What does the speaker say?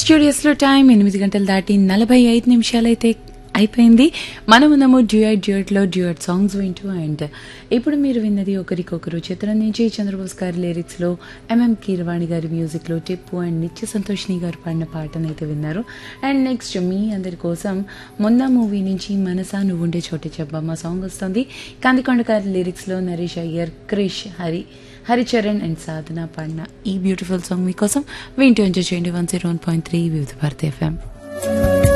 స్టూడియోస్లో time ఎనిమిది గంటలు దాటి నలభై ఐదు నిమిషాలైతే అయిపోయింది మనం ఉన్నాము డ్యూయట్ డ్యూయట్లో డ్యూయట్ సాంగ్స్ వింటూ అండ్ ఇప్పుడు మీరు విన్నది ఒకరికొకరు చిత్రం నుంచి చంద్రబోస్ గారి లిరిక్స్లో ఎంఎం కీరవాణి గారి మ్యూజిక్లో టిప్పు అండ్ నిత్య సంతోషిని గారు పాడిన పాటనైతే విన్నారు అండ్ నెక్స్ట్ మీ అందరి కోసం మొన్న మూవీ నుంచి మనసా నువ్వుండే చోటే చెప్పమ్మ సాంగ్ వస్తుంది కందికొండ గారి లిరిక్స్లో నరేష్ అయ్యర్ క్రిష్ హరి హరిచరణ్ అండ్ సాధన పాడిన ఈ బ్యూటిఫుల్ సాంగ్ మీకోసం వింటూ ఎంజాయ్ చేయండి one zero one point three Vividh Bharati FM